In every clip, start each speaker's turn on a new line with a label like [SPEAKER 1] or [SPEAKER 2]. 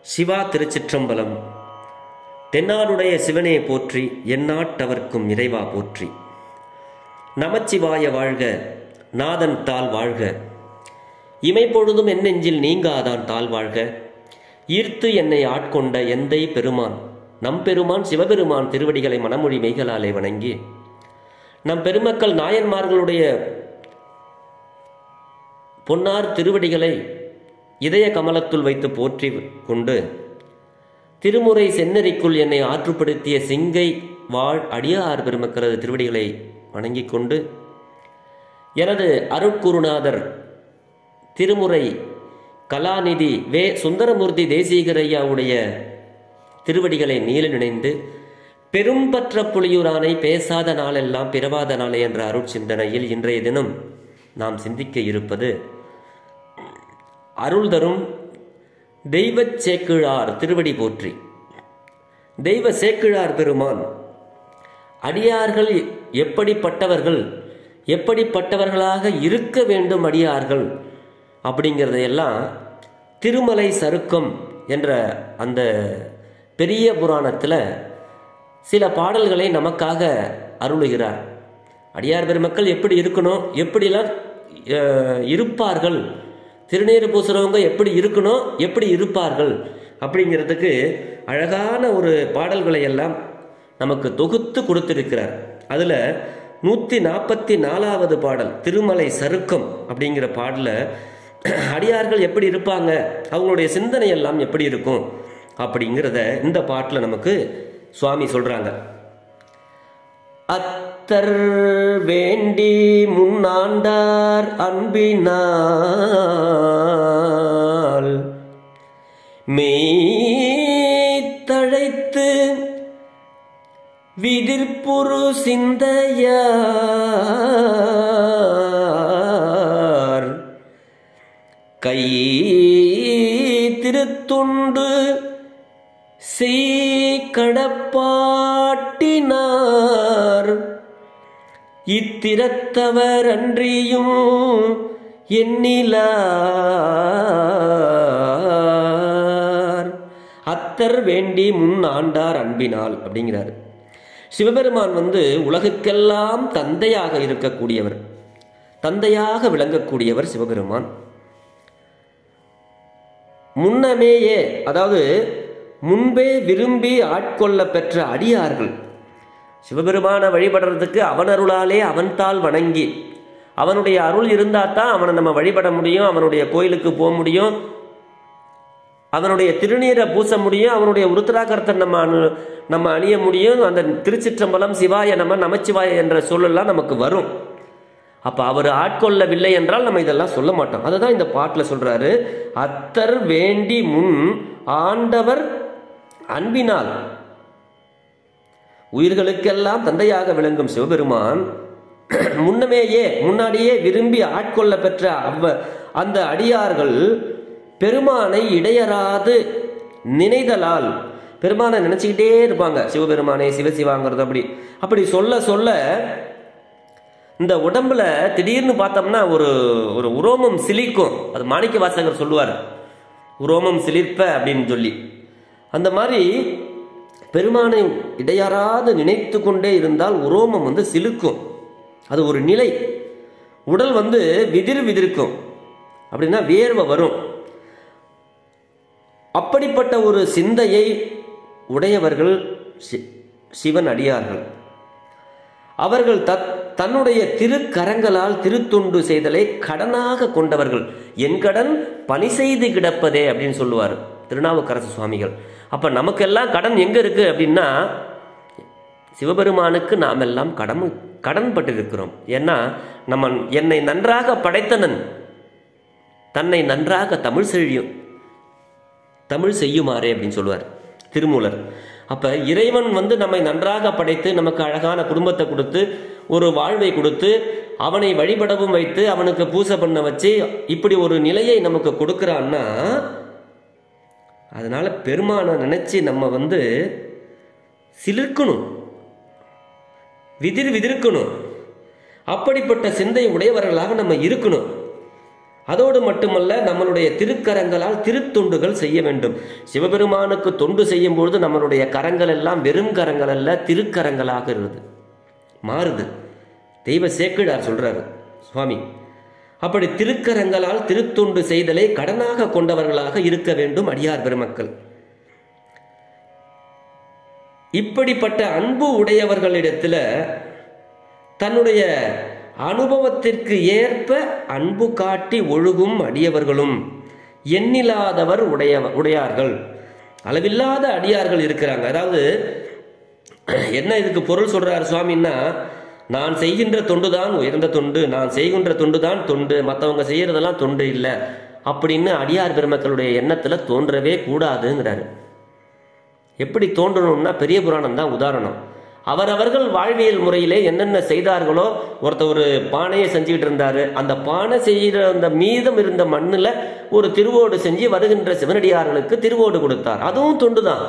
[SPEAKER 1] சிவா திருச்சிற்றம்பலம் தென்னாடுடைய சிவனே போற்றி எந்நாட்டவர்க்கும் இறைவா போற்றி நமச்சிவாய வாழ்க நாதன் தாள் வாழ்க இமைப்பொழுதும் என் நெஞ்சில் நீங்காதான் தாழ் வாழ்க ஈர்த்து என்னை ஆட்கொண்ட எந்தை பெருமான் நம் பெருமான் சிவபெருமான் திருவடிகளை மனமொழி மெய்களாலே வணங்கி நம் பெருமக்கள் நாயன்மார்களுடைய பொன்னார் திருவடிகளை இதய கமலத்துள் வைத்து போற்றி கொண்டு திருமுறை செந்நெறிக்குள் என்னை ஆற்றுப்படுத்திய சிங்கை வாழ் அடியார் பெருமக்களது திருவடிகளை வணங்கிக் கொண்டு எனது அருட்குருநாதர் திருமுறை கலாநிதி வே சுந்தரமூர்த்தி தேசிகரையாவுடைய திருவடிகளை நீல நினைந்து பெரும்பற்ற புலியூரானை பேசாத நாளெல்லாம் பிறவாத நாளே என்ற அருட்சிந்தனையில் இன்றைய தினம் நாம் சிந்திக்க இருப்பது அருள் தரும் தெய்வச் சேக்கிழார் திருவடி போற்றி தெய்வ சேக்கிழார் பெருமான் அடியார்கள் எப்படிப்பட்டவர்கள் எப்படிப்பட்டவர்களாக இருக்க வேண்டும் அடியார்கள் அப்படிங்கிறதையெல்லாம் திருமலை சருக்கம் என்ற அந்த பெரிய புராணத்தில் சில பாடல்களை நமக்காக அருளுகிறார் அடியார் பெருமக்கள் எப்படி இருக்கணும் எப்படிலாம் அஹ், இருப்பார்கள் திருநீறு பூசுறவங்க எப்படி இருக்கணும் எப்படி இருப்பார்கள் அப்படிங்கிறதுக்கு அழகான ஒரு பாடல்களை எல்லாம் நமக்கு தொகுத்து கொடுத்திருக்கிறார் அதில் நூற்றி நாற்பத்தி நாலாவது பாடல் திருமலை சருக்கம் அப்படிங்கிற பாடல அடியார்கள் எப்படி இருப்பாங்க அவங்களுடைய சிந்தனை எல்லாம் எப்படி இருக்கும் அப்படிங்கிறத இந்த பாட்டில் நமக்கு சுவாமி சொல்றாங்க அத்தர் வேண்டி முன்னாண்டார் அன்பினால் மெய் தழைத்து விதிர்ப்புரு சிந்தையார் கை திருத்துண்டு செய்கடப்பாட்டினார் இத்திரத்தவர் அன்றியும் எண்ணிலார் அத்தர் வேண்டி முன் ஆண்டார் அன்பினால் அப்படிங்கிறார் சிவபெருமான் வந்து உலகுக்கெல்லாம் தந்தையாக இருக்கக்கூடியவர் தந்தையாக விளங்கக்கூடியவர் சிவபெருமான் முன்னமேயே அதாவது முன்பே விரும்பி ஆட்கொள்ள பெற்ற அடியார்கள் சிவபெருமான வழிபடுறதுக்கு அவன் அருளாலே அவன்தால் வணங்கி அவனுடைய அருள் இருந்தால் தான் அவனை நம்ம வழிபட முடியும் அவனுடைய கோயிலுக்கு போக முடியும் அவனுடைய திருநீரை பூச முடியும் அவனுடைய உருத்திராக்கரத்தை நம்ம அணு நம்ம அணிய முடியும் அந்த திருச்சிற்றம்பலம் சிவாய நம நமச்சிவாய என்ற சொல்லெல்லாம் நமக்கு வரும் அப்ப அவர் ஆட்கொள்ளவில்லை என்றால் நம்ம இதெல்லாம் சொல்ல மாட்டோம் அதுதான் இந்த பாட்டில் சொல்றாரு அத்தர் வேண்டி முன் ஆண்டவர் அன்பினால் உயிர்களுக்கெல்லாம் தந்தையாக விளங்கும் சிவபெருமான் முன்னமேயே முன்னாடியே விரும்பி ஆட்கொள்ள பெற்ற அவ்வ அந்த அடியார்கள் பெருமானை இடையறாது நினைதலால் பெருமானை நினைச்சுக்கிட்டே இருப்பாங்க சிவபெருமானை சிவசிவாங்கிறது அப்படி அப்படி சொல்ல சொல்ல இந்த உடம்புல திடீர்னு பார்த்தோம்னா ஒரு ஒரு உரோமம் சிலிக்கும் அது மாணிக்க வாசகர் சொல்லுவார் உரோமம் சிலிர்ப்ப அப்படின்னு சொல்லி அந்த மாதிரி பெருமானை இடையறாது நினைத்து கொண்டே இருந்தால் உரோமம் வந்து சிலுக்கும் அது ஒரு நிலை உடல் வந்து விதிர் விதிர்க்கும் அப்படின்னா வேர்வை வரும் அப்படிப்பட்ட ஒரு சிந்தையை உடையவர்கள் சி- சிவன் அடியார்கள் அவர்கள் தத் தன்னுடைய திருக்கரங்களால் திருத்தொண்டு செய்தலை கடனாக கொண்டவர்கள் என் கடன் பணி செய்து கிடப்பதே அப்படின்னு சொல்லுவார் திருநாவுக்கரசு சுவாமிகள் அப்ப நமக்கெல்லாம் கடன் எங்க இருக்கு அப்படின்னா சிவபெருமானுக்கு நாம் எல்லாம் கடன் கடன் பட்டிருக்கிறோம் ஏன்னா நம்ம என்னை நன்றாக படைத்தனன் தன்னை நன்றாக தமிழ் செழியும் தமிழ் செய்யுமாறே அப்படின்னு சொல்லுவார் திருமூலர் அப்ப இறைவன் வந்து நம்மை நன்றாக படைத்து நமக்கு அழகான குடும்பத்தை கொடுத்து ஒரு வாழ்வை கொடுத்து அவனை வழிபடவும் வைத்து அவனுக்கு பூசை பண்ண வச்சு இப்படி ஒரு நிலையை நமக்கு கொடுக்குறான்னா அதனால பெருமானை நினைச்சு நம்ம வந்து சிலிர்க்கணும் விதிர் விதிர்க்கணும் அப்படிப்பட்ட சிந்தை உடையவர்களாக நம்ம இருக்கணும் அதோடு மட்டுமல்ல நம்மளுடைய திருக்கரங்களால் திருத்தொண்டுகள் செய்ய வேண்டும் சிவபெருமானுக்கு தொண்டு செய்யும் பொழுது நம்மளுடைய கரங்கள் எல்லாம் வெறும் கரங்கள் அல்ல திருக்கரங்களாக இருக்குது மாறுது தெய்வ சேக்கிழார் சொல்றாரு சுவாமி அப்படி திருக்கரங்களால் திருத்தொண்டு செய்தலை கடனாக கொண்டவர்களாக இருக்க வேண்டும் அடியார் பெருமக்கள் இப்படிப்பட்ட அன்பு உடையவர்களிடத்துல தன்னுடைய அனுபவத்திற்கு ஏற்ப அன்பு காட்டி ஒழுகும் அடியவர்களும் எண்ணில்லாதவர் உடைய உடையார்கள் அளவில்லாத அடியார்கள் இருக்கிறாங்க அதாவது என்ன இதுக்கு பொருள் சொல்றாரு சுவாமின்னா நான் செய்கின்ற தொண்டு தான் உயர்ந்த தொண்டு நான் செய்கின்ற தொண்டு தான் தொண்டு மற்றவங்க செய்யறதெல்லாம் தொண்டு இல்லை அப்படின்னு அடியார் பெருமக்களுடைய எண்ணத்துல தோன்றவே கூடாதுங்கிறாரு எப்படி தோன்றணும்னா பெரிய புராணம் தான் உதாரணம் அவரவர்கள் வாழ்வியல் முறையிலே என்னென்ன செய்தார்களோ ஒருத்தர் ஒரு பானையை செஞ்சுக்கிட்டு இருந்தாரு அந்த பானை செய்கிற அந்த மீதம் இருந்த மண்ணில் ஒரு திருவோடு செஞ்சு வருகின்ற சிவனடியார்களுக்கு திருவோடு கொடுத்தார் அதுவும் தொண்டு தான்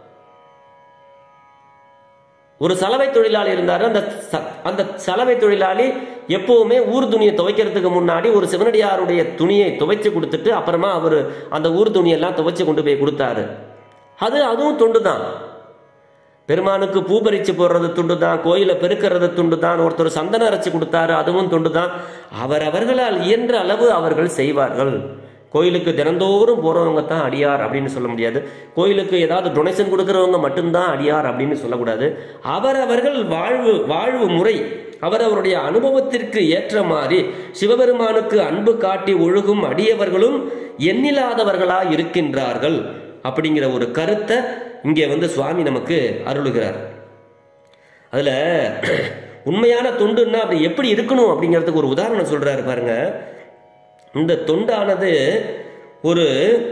[SPEAKER 1] ஒரு சலவை தொழிலாளி இருந்தாரு அந்த ச- அந்த சலவை தொழிலாளி எப்பவுமே ஊர் துணியை துவைக்கிறதுக்கு முன்னாடி ஒரு சிவனடியாருடைய துணியை துவைச்சு கொடுத்துட்டு அப்புறமா அவர் அந்த ஊர் துணியெல்லாம் துவைச்சு கொண்டு போய் கொடுத்தாரு அது அதுவும் தொண்டு தான் பெருமானுக்கு பூ பறிச்சு போடுறது துண்டு தான் கோயிலை பெருக்கிறது துண்டு தான் ஒருத்தர் சந்தனம் அரைச்சு கொடுத்தாரு அதுவும் துண்டு தான் அவரவர்களால் இயன்ற அளவு அவர்கள் செய்வார்கள் கோயிலுக்கு தினந்தோறும் போறவங்க தான் அடியார் அப்படின்னு சொல்ல முடியாது கோயிலுக்கு ஏதாவது டொனேஷன் கொடுக்கறவங்க மட்டும்தான் அடியார் அப்படின்னு சொல்லக்கூடாது அவரவர்கள் வாழ்வு வாழ்வு முறை அவரவருடைய அனுபவத்திற்கு ஏற்ற மாதிரி சிவபெருமானுக்கு அன்பு காட்டி ஒழுகும் அடியவர்களும் எண்ணில்லாதவர்களா இருக்கின்றார்கள் அப்படிங்கிற ஒரு கருத்தை இங்கே வந்து சுவாமி நமக்கு அருளுகிறார் அதுல உண்மையான தொண்டுன்னா அப்படி எப்படி இருக்கணும் அப்படிங்கிறதுக்கு ஒரு உதாரணம் சொல்றாரு பாருங்க இந்த தொண்டானது ஒரு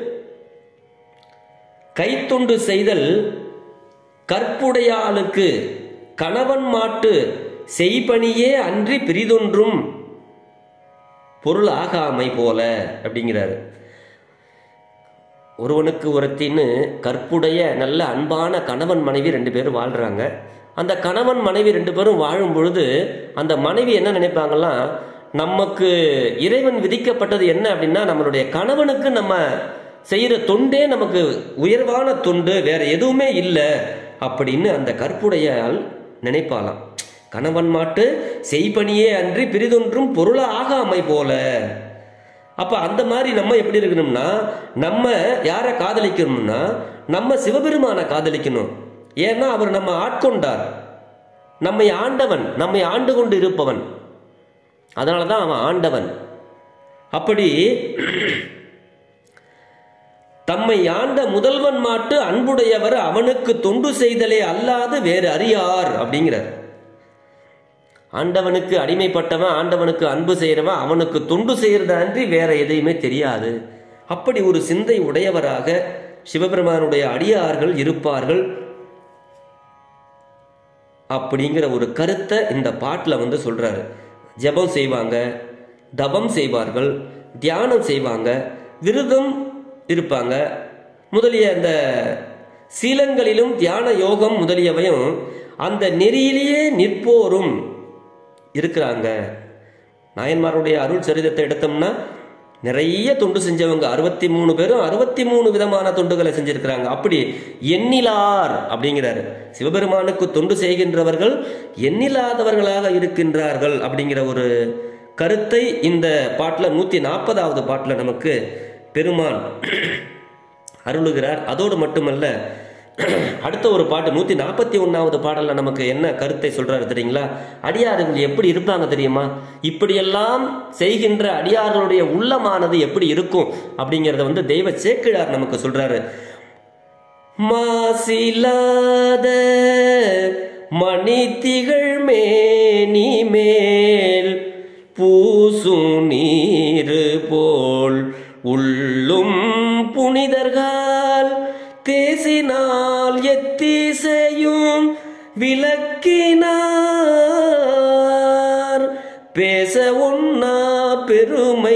[SPEAKER 1] கைத்தொண்டு செய்தல் கற்புடையாளுக்கு கணவன் மாட்டு செய்பணியே அன்றி பிரிதொன்றும் பொருள் ஆகாமை போல அப்படிங்கிறாரு ஒருவனுக்கு ஒருத்தின்னு கற்புடைய நல்ல அன்பான கணவன் மனைவி ரெண்டு பேரும் வாழ்றாங்க அந்த கணவன் மனைவி ரெண்டு பேரும் வாழும் பொழுது அந்த மனைவி என்ன நினைப்பாங்கன்னா நமக்கு இறைவன் விதிக்கப்பட்டது என்ன அப்படின்னா நம்மளுடைய கணவனுக்கு நம்ம செய்யற தொண்டே நமக்கு உயர்வான தொண்டு வேற எதுவுமே இல்லை அப்படின்னு அந்த கற்புடையால் நினைப்பாளாம் கணவன் மாட்டு செய்பணியே அன்றி பிரிதொன்றும் பொருள ஆகாமை போல அப்ப அந்த மாதிரி நம்ம எப்படி இருக்கணும்னா நம்ம யாரை காதலிக்கணும்னா நம்ம சிவபெருமானை காதலிக்கணும் ஏன்னா அவர் நம்ம ஆட்கொண்டார் நம்மை ஆண்டவன் நம்மை ஆண்டு கொண்டு இருப்பவன் அதனால தான் அவன் ஆண்டவன் அப்படி தம்மை ஆண்ட முதல்வன் மாட்டு அன்புடையவர் அவனுக்கு தொண்டு செய்தலே அல்லாது வேறு அறியார் அப்படிங்கிறார் ஆண்டவனுக்கு அடிமைப்பட்டவன் ஆண்டவனுக்கு அன்பு செய்கிறவன் அவனுக்கு தொண்டு செய்யறது அன்றி வேற எதையுமே தெரியாது அப்படி ஒரு சிந்தை உடையவராக சிவபெருமானுடைய அடியார்கள் இருப்பார்கள் அப்படிங்கிற ஒரு கருத்தை இந்த பாட்டில் வந்து சொல்றாரு ஜெபம் செய்வாங்க தவம் செய்வார்கள் தியானம் செய்வாங்க விரதம் இருப்பாங்க முதலிய அந்த சீலங்களிலும் தியான யோகம் முதலியவையும் அந்த நெறியிலேயே நிற்போரும் இருக்கிறாங்க நாயன்மாருடைய அருள் சரிதத்தை எடுத்தோம்னா நிறைய தொண்டு செஞ்சவங்க அறுபத்தி மூணு பேரும் அறுபத்தி மூணு விதமான தொண்டுகளை செஞ்சிருக்கிறாங்க அப்படி எண்ணிலார் அப்படிங்கிறாரு சிவபெருமானுக்கு தொண்டு செய்கின்றவர்கள் எண்ணில்லாதவர்களாக இருக்கின்றார்கள் அப்படிங்கிற ஒரு கருத்தை இந்த பாட்டில் நூற்றி நாற்பதாவது பாட்டில் நமக்கு பெருமான் அருளுகிறார் அதோடு மட்டுமல்ல அடுத்த ஒரு பாட்டு நூத்தி நாற்பத்தி ஒன்னாவது பாடல்ல நமக்கு என்ன கருத்தை சொல்றாரு தெரியுங்களா அடியார்கள் எப்படி இருப்பாங்க தெரியுமா இப்படியெல்லாம் செய்கின்ற அடியார்களுடைய உள்ளமானது எப்படி இருக்கும் அப்படிங்கறத வந்து தெய்வ சேக்கிழார் நமக்கு சொல்றாரு மாசிலாத மணித்திகள் மேனி மேல் பூசும் நீரு போல் உள்ளும் புனிதர்கள் தேசினால் எத்திசையும் விளக்கினார் பேச உண்ணா பெருமை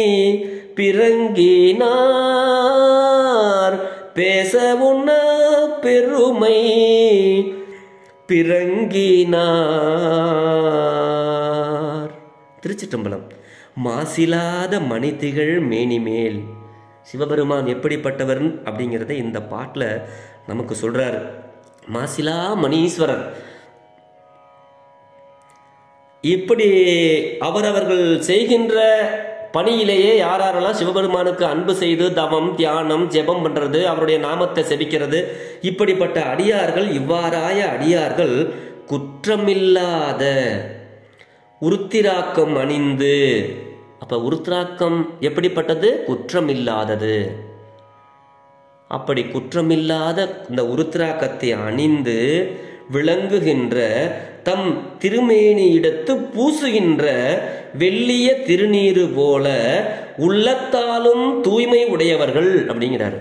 [SPEAKER 1] பிறங்கினார் பேச உண்ணா பெருமை பிறங்கினார் திருச்சிற்றம்பலம் மாசிலாத மணித்திகள் மேனிமேல் சிவபெருமான் எப்படிப்பட்டவர் அப்படிங்கிறத இந்த பாட்டில் நமக்கு சொல்றாரு மாசிலா மணீஸ்வரர் இப்படி அவரவர்கள் செய்கின்ற பணியிலேயே யார் யாரெல்லாம் சிவபெருமானுக்கு அன்பு செய்து தவம் தியானம் ஜெபம் பண்றது அவருடைய நாமத்தை செபிக்கிறது இப்படிப்பட்ட அடியார்கள் இவ்வாறாய அடியார்கள் குற்றமில்லாத உருத்திராக்கம் அணிந்து அப்ப உருத்திராக்கம் எப்படிப்பட்டது குற்றமில்லாதது அப்படி குற்றமில்லாத இந்த உருத்திராக்கத்தை அணிந்து விளங்குகின்ற தம் திருமேனியிடத்து பூசுகின்ற வெள்ளிய திருநீரு போல உள்ளத்தாலும் தூய்மை உடையவர்கள் அப்படிங்கிறாரு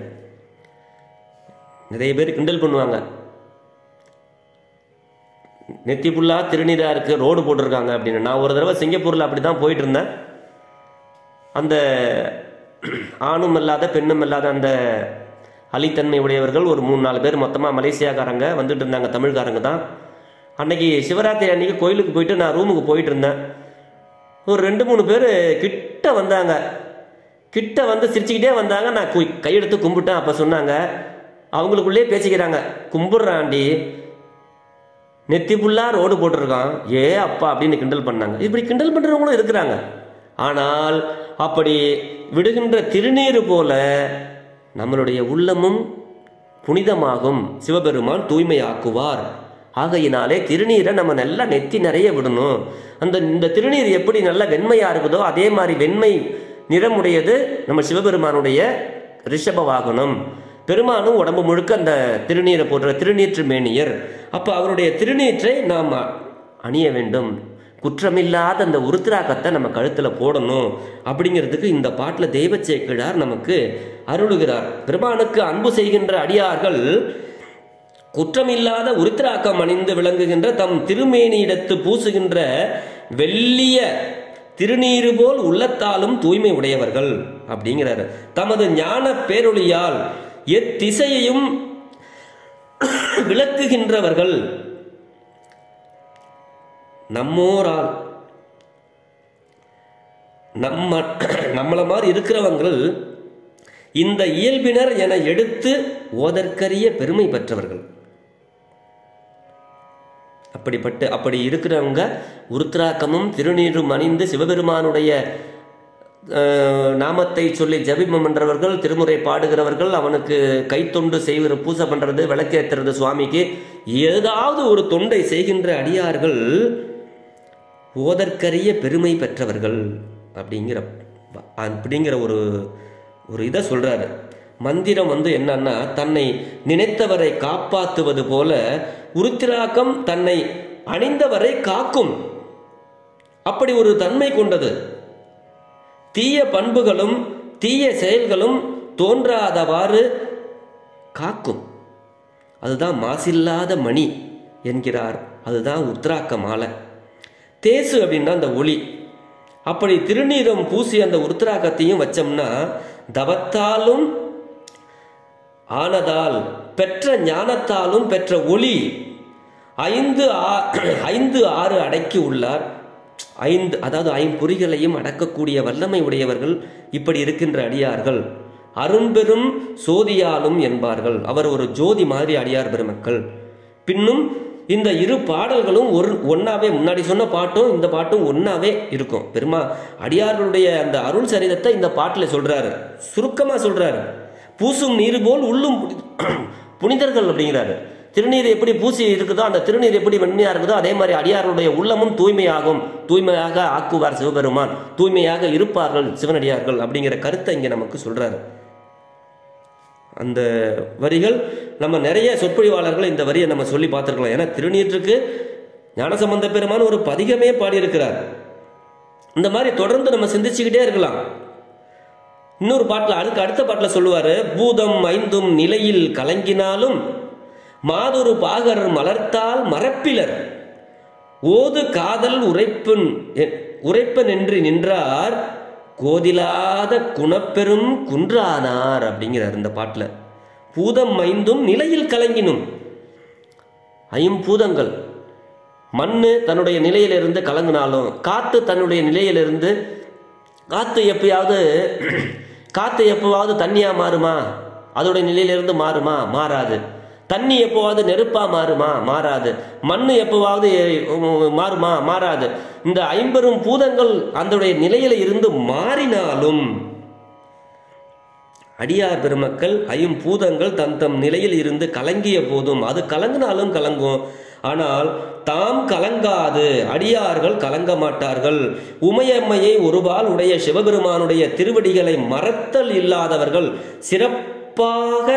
[SPEAKER 1] நிறைய பேர் கிண்டல் பண்ணுவாங்க நெத்தி புல்லா திருநீரா இருக்கு ரோடு போட்டிருக்காங்க அப்படின்னு நான் ஒரு தடவை சிங்கப்பூர்ல அப்படிதான் போயிட்டு இருந்தேன் அந்த ஆணும் இல்லாத பெண்ணும் இல்லாத அந்த அலித்தன்மை உடையவர்கள் ஒரு மூணு நாலு பேர் மொத்தமாக மலேசியாக்காரங்க வந்துட்டு இருந்தாங்க தமிழ்காரங்க தான் அன்னைக்கு சிவராத்திரி அன்னைக்கு கோயிலுக்கு போயிட்டு நான் ரூமுக்கு போயிட்டு இருந்தேன் ஒரு ரெண்டு மூணு பேர் கிட்ட வந்தாங்க கிட்ட வந்து சிரிச்சுக்கிட்டே வந்தாங்க நான் கு- கையெடுத்து கும்பிட்டேன் அப்போ சொன்னாங்க அவங்களுக்குள்ளே பேசிக்கிறாங்க கும்பிட்றாண்டி நெத்தி புல்லா ரோடு போட்டிருக்கான் ஏ அப்பா அப்படின்னு கிண்டல் பண்ணாங்க இப்படி கிண்டல் பண்றவங்களும் இருக்கிறாங்க ஆனால் அப்படி விடுகின்ற திருநீர் போல நம்மளுடைய உள்ளமும் புனிதமாகும் சிவபெருமான் தூய்மையாக்குவார் ஆகையினாலே திருநீரை நம்ம நல்லா நெத்தி நிறைய விடணும் அந்த இந்த திருநீர் எப்படி நல்லா வெண்மையா இருக்குதோ அதே மாதிரி வெண்மை நிறமுடையது நம்ம சிவபெருமானுடைய ரிஷப வாகனம் பெருமானும் உடம்பு முழுக்க அந்த திருநீரை போடுற திருநீற்று மேனியர் அப்ப அவருடைய திருநீற்றை நாம் அணிய வேண்டும் குற்றமில்லாத அந்த உருத்திராக்கத்தை நம்ம கழுத்துல போடணும் அப்படிங்கிறதுக்கு இந்த பாட்டில் தெய்வச்சேக்கிழார் நமக்கு அருளுகிறார் பெருமானுக்கு அன்பு செய்கின்ற அடியார்கள் குற்றமில்லாத உருத்திராக்கம் அணிந்து விளங்குகின்ற தம் திருமேனியிடத்து பூசுகின்ற வெள்ளிய திருநீறு போல் உள்ளத்தாலும் தூய்மை உடையவர்கள் அப்படிங்கிறாரு தமது ஞான பேரொளியால் எத்திசையையும் விளக்குகின்றவர்கள் நம்மோரால் நம்ம நம்மள மாதிரி இருக்கிறவங்கள் இந்த இயல்பினர் என எடுத்து ஓதற்கரிய பெருமை பெற்றவர்கள் அப்படிப்பட்டு அப்படி இருக்கிறவங்க உருத்ராக்கமும் திருநீரும் அணிந்து சிவபெருமானுடைய அஹ், நாமத்தை சொல்லி ஜபிமம் பண்றவர்கள் திருமுறை பாடுகிறவர்கள் அவனுக்கு கைத்தொண்டு செய்கிற பூசை பண்றது விளக்கேத்துறது சுவாமிக்கு ஏதாவது ஒரு தொண்டை செய்கின்ற அடியார்கள் ஓதற்கரிய பெருமை பெற்றவர்கள் அப்படிங்கிற அப்படிங்கிற ஒரு ஒரு இதை சொல்றாரு மந்திரம் வந்து என்னன்னா தன்னை நினைத்தவரை காப்பாத்துவது போல உருத்திராக்கம் தன்னை அணிந்தவரை காக்கும் அப்படி ஒரு தன்மை கொண்டது தீய பண்புகளும் தீய செயல்களும் தோன்றாதவாறு காக்கும் அதுதான் மாசில்லாத மணி என்கிறார் அதுதான் உத்ராக்க மாலை தேசு அப்படின்னா அந்த ஒளி அப்படி திருநீரம் பூசி அந்த உருத்திராக்கத்தையும் வச்சோம்னா தவத்தாலும் ஆனதால் பெற்ற ஞானத்தாலும் பெற்ற ஒளி ஐந்து ஆ- ஐந்து ஆறு அடக்கி உள்ளார் ஐந்து அதாவது ஐம்பொறிகளையும் அடக்கக்கூடிய வல்லமை உடையவர்கள் இப்படி இருக்கின்ற அடியார்கள் அரும்பெரும் சோதியாலும் என்பார்கள் அவர் ஒரு ஜோதி மாதிரி அடியார் பெருமக்கள் பின்னும் இந்த இரு பாடல்களும் ஒரு ஒன்னாவே முன்னாடி சொன்ன பாட்டும் இந்த பாட்டும் ஒன்னாவே இருக்கும் பெருமா அடியார்களுடைய அந்த அருள் சரிதத்தை இந்த பாட்டில் சொல்றாரு சுருக்கமா சொல்றாரு பூசும் நீர் போல் உள்ளும் புனி- புனிதர்கள் அப்படிங்கிறாரு திருநீர் எப்படி பூசி இருக்குதோ அந்த திருநீர் எப்படி வெண்மையா இருக்குதோ அதே மாதிரி அடியார்களுடைய உள்ளமும் தூய்மையாகும் தூய்மையாக ஆக்குவார் சிவபெருமான் தூய்மையாக இருப்பார்கள் சிவனடியார்கள் அப்படிங்கிற கருத்தை இங்க நமக்கு சொல்றாரு அந்த வரிகள் நம்ம நிறைய சொற்பொழிவாளர்கள் இந்த வரியை நம்ம சொல்லி பார்த்துருக்கலாம் ஏன்னா திருநீற்றுக்கு ஞானசம்பந்த பெருமான் ஒரு பதிகமே பாடியிருக்கிறார் இந்த மாதிரி தொடர்ந்து நம்ம சிந்திச்சுக்கிட்டே இருக்கலாம் இன்னொரு பாட்டில் அதுக்கு அடுத்த பாட்டில் சொல்லுவாரு பூதம் ஐந்தும் நிலையில் கலங்கினாலும் மாதொரு பாகர் மலர்த்தால் மறப்பிலர் ஓது காதல் உரைப்பன் உரைப்பன் என்று நின்றார் கோதிலாத குணப்பெரும் குன்றானார் அப்படிங்கிறார் இந்த பாட்டில் பூதம் ஐந்தும் நிலையில் கலங்கினும் ஐம்பூதங்கள் மண்ணு தன்னுடைய நிலையிலிருந்து கலங்கினாலும் காத்து தன்னுடைய நிலையிலிருந்து காற்று எப்பயாவது காற்று எப்போவாவது தண்ணியா மாறுமா அதோட நிலையிலிருந்து மாறுமா மாறாது தண்ணி எப்போவாவது நெருப்பா மாறுமா மாறாது மண் எப்போவாவது உம், மாறுமா மாறாது இந்த ஐம்பெரும் பூதங்கள் அதனுடைய நிலையில இருந்து மாறினாலும் அடியார் பெருமக்கள் ஐம்பூதங்கள் தன் தம் நிலையில் இருந்து கலங்கிய போதும் அது கலங்கினாலும் கலங்கும் ஆனால் தாம் கலங்காது அடியார்கள் கலங்க மாட்டார்கள் உமையம்மையை ஒருபால் உடைய சிவபெருமானுடைய திருவடிகளை மறத்தல் இல்லாதவர்கள் சிறப்பாக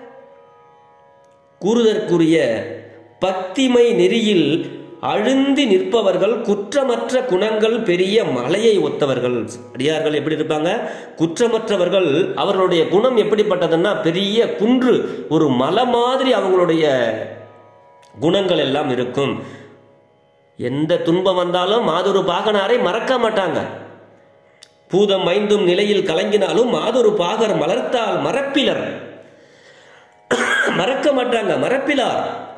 [SPEAKER 1] கூறுதற்குரிய பக்திமை நெறியில் அழுந்தி நிற்பவர்கள் குற்றமற்ற குணங்கள் பெரிய மலையை ஒத்தவர்கள் அடியார்கள் எப்படி இருப்பாங்க குற்றமற்றவர்கள் அவர்களுடைய குணம் எப்படிப்பட்டதுன்னா பெரிய குன்று ஒரு மலை மாதிரி அவங்களுடைய குணங்கள் எல்லாம் இருக்கும் எந்த துன்பம் வந்தாலும் மாதொரு பாகனாரை மறக்க மாட்டாங்க பூதம் ஐந்தும் நிலையில் கலங்கினாலும் மாதொரு பாகர் மலர்த்தால் மறப்பிலர் மறக்க மாட்டாங்க மறப்பிலார்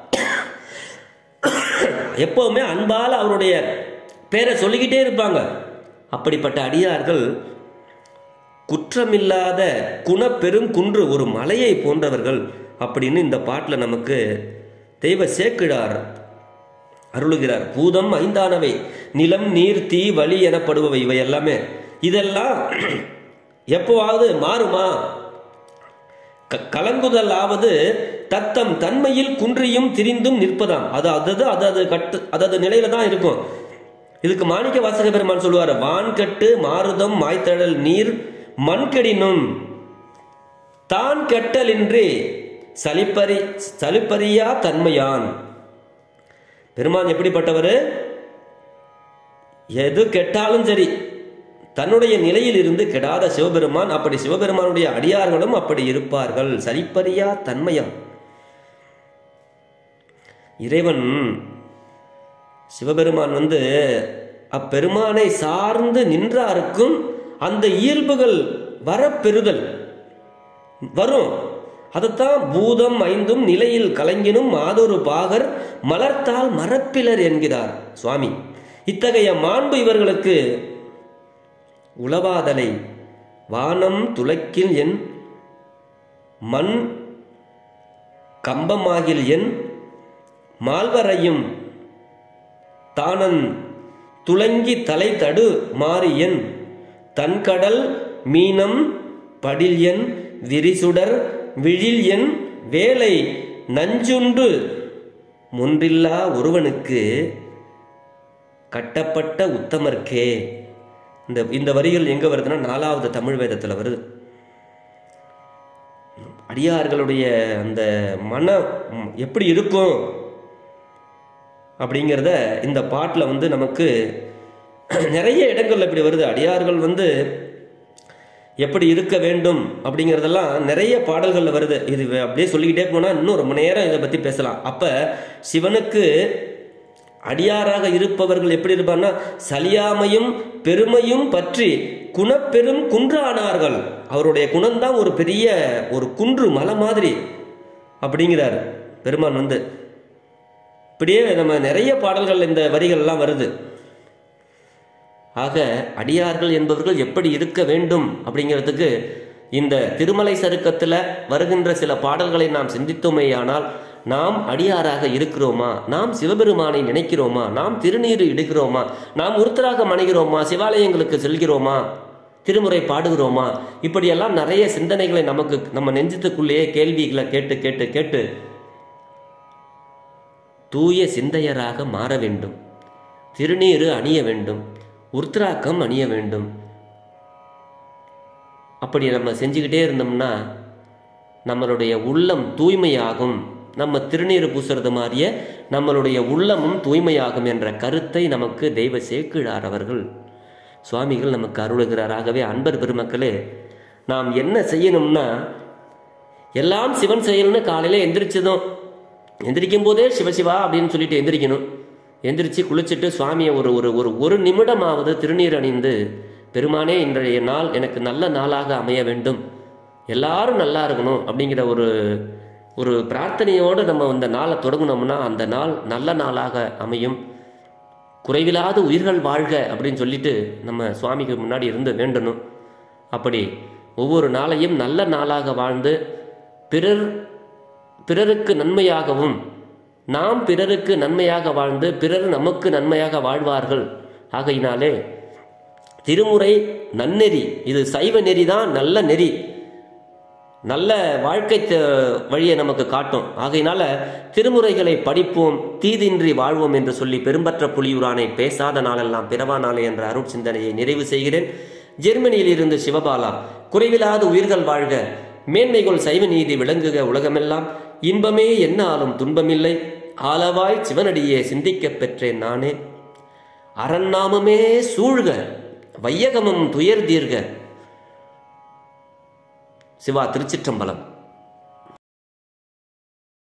[SPEAKER 1] எப்பவுமே அன்பால் அவருடைய பேரை சொல்லிக்கிட்டே இருப்பாங்க அப்படிப்பட்ட அடியார்கள் குற்றமில்லாத குணப்பெரும் குன்று ஒரு மலையை போன்றவர்கள் அப்படின்னு இந்த பாட்டில் நமக்கு தெய்வ சேக்கிழார் அருளுகிறார் பூதம் ஐந்தானவை நிலம் நீர் தீ வலி எனப்படுபவை இவை எல்லாமே இதெல்லாம் எப்போவாவது மாறுமா க- கலங்குதல் ஆவது தத்தம் தன்மையில் குன்றியும் திரிந்தும் நிற்பதாம் அது அதது அதது கட்டு அதது நிலையில தான் இருக்கும் இதுக்கு மாணிக்க வாசக பெருமான் சொல்லுவார் வான்கட்டு மாருதம் மாய்த்தழல் நீர் மண் கெடினும் தான் கெட்டலின்றி சலிப்பறி சலிப்பறியா தன்மையான் பெருமான் எப்படிப்பட்டவர் எது கெட்டாலும் சரி தன்னுடைய நிலையில் இருந்து கெடாத சிவபெருமான் அப்படி சிவபெருமானுடைய அடியார்களும் அப்படி இருப்பார்கள் சரிப்பறியா தன்மையாம் இறைவன் சிவபெருமான் வந்து அப்பெருமானை சார்ந்து நின்றாருக்கும் அந்த இயல்புகள் வரப்பெறுதல் வரும் அதைத்தான் பூதம் ஐந்தும் நிலையில் கலங்கினும் மாதொரு பாகர் மலர்த்தால் மரப்பிலர் என்கிறார் சுவாமி இத்தகைய மாண்பு இவர்களுக்கு உளவாதலை வானம் துளைக்கில் என் மண் கம்பமாகில் என் மால்வரையும் தானன் துளங்கி தலை தடு மாறியன் தன்கடல் மீனம் படில் என் விரிசுடர் விழில் என் வேலை நஞ்சுண்டு முன்றில்லா ஒருவனுக்கு கட்டப்பட்ட உத்தமர்க்கே இந்த இந்த வரிகள் எங்க வருதுன்னா நாலாவது தமிழ் வேதத்துல வருது அடியார்களுடைய அந்த மன ம், எப்படி இருக்கும் அப்படிங்கிறத இந்த பாட்டில் வந்து நமக்கு நிறைய இடங்கள்ல இப்படி வருது அடியார்கள் வந்து எப்படி இருக்க வேண்டும் அப்படிங்கிறதெல்லாம் நிறைய பாடல்கள்ல வருது இது அப்படியே சொல்லிக்கிட்டே போனா இன்னும் ரொம்ப நேரம் இதை பத்தி பேசலாம் அப்ப சிவனுக்கு அடியாராக இருப்பவர்கள் எப்படி இருப்பார்னா சலியாமையும் பெருமையும் பற்றி குணப்பெரும் குன்றானார்கள் அவருடைய குணம்தான் ஒரு பெரிய ஒரு குன்று மலை மாதிரி அப்படிங்கிறார் பெருமான் வந்து இப்படியே நம்ம நிறைய பாடல்கள் இந்த வரிகள்லாம் வருது ஆக அடியார்கள் என்பவர்கள் எப்படி இருக்க வேண்டும் அப்படிங்கிறதுக்கு இந்த திருமலை சருக்கத்தில் வருகின்ற சில பாடல்களை நாம் சிந்தித்தோமேயானால் நாம் அடியாராக இருக்கிறோமா நாம் சிவபெருமானை நினைக்கிறோமா நாம் திருநீறு இடுகிறோமா நாம் உருத்தராக மணிகிறோமா சிவாலயங்களுக்கு செல்கிறோமா திருமுறை பாடுகிறோமா இப்படியெல்லாம் நிறைய சிந்தனைகளை நமக்கு நம்ம நெஞ்சத்துக்குள்ளேயே கேள்விகளை கேட்டு கேட்டு கேட்டு தூய சிந்தையராக மாற வேண்டும் திருநீறு அணிய வேண்டும் உருத்ராக்கம் அணிய வேண்டும் அப்படி நம்ம செஞ்சுக்கிட்டே இருந்தோம்னா நம்மளுடைய உள்ளம் தூய்மையாகும் நம்ம திருநீறு பூசுறது மாதிரியே நம்மளுடைய உள்ளமும் தூய்மையாகும் என்ற கருத்தை நமக்கு தெய்வ சேக்கிழார் அவர்கள் சுவாமிகள் நமக்கு அருளுகிறார் ஆகவே அன்பர் பெருமக்களே நாம் என்ன செய்யணும்னா எல்லாம் சிவன் செயல்னு காலையில எந்திரிச்சதும் எந்திரிக்கும் போதே சிவசிவா அப்படின்னு சொல்லிட்டு எந்திரிக்கணும் எந்திரிச்சு குளிச்சுட்டு சுவாமியை ஒரு ஒரு ஒரு ஒரு நிமிடமாவது திருநீர் அணிந்து பெருமானே இன்றைய நாள் எனக்கு நல்ல நாளாக அமைய வேண்டும் எல்லாரும் நல்லா இருக்கணும் அப்படிங்கிற ஒரு ஒரு பிரார்த்தனையோடு நம்ம இந்த நாளை தொடங்கினோம்னா அந்த நாள் நல்ல நாளாக அமையும் குறைவில்லாத உயிர்கள் வாழ்க அப்படின்னு சொல்லிட்டு நம்ம சுவாமிக்கு முன்னாடி இருந்து வேண்டணும் அப்படி ஒவ்வொரு நாளையும் நல்ல நாளாக வாழ்ந்து பிறர் பிறருக்கு நன்மையாகவும் நாம் பிறருக்கு நன்மையாக வாழ்ந்து பிறர் நமக்கு நன்மையாக வாழ்வார்கள் ஆகையினாலே திருமுறை நன்னெறி இது சைவ நெறி தான் நல்ல நெறி நல்ல வாழ்க்கை த- வழியை நமக்கு காட்டும் ஆகையினால திருமுறைகளை படிப்போம் தீதின்றி வாழ்வோம் என்று சொல்லி பெரும்பற்ற புலியூரானை பேசாத நாளெல்லாம் பிறவா நாளே என்ற அருள் சிந்தனையை நிறைவு செய்கிறேன் ஜெர்மனியில் இருந்து சிவபாலா குறைவில்லாத உயிர்கள் வாழ்க மேன்மைகள் சைவ நீதி விளங்குக உலகமெல்லாம் இன்பமே என்னாலும் துன்பமில்லை ஆலவாய் சிவனடியே சிந்திக்கப் பெற்றேன் நானே அரண்நாமமே சூழ்க வையகமும் துயர் தீர்க சிவா திருச்சிற்றம்பலம்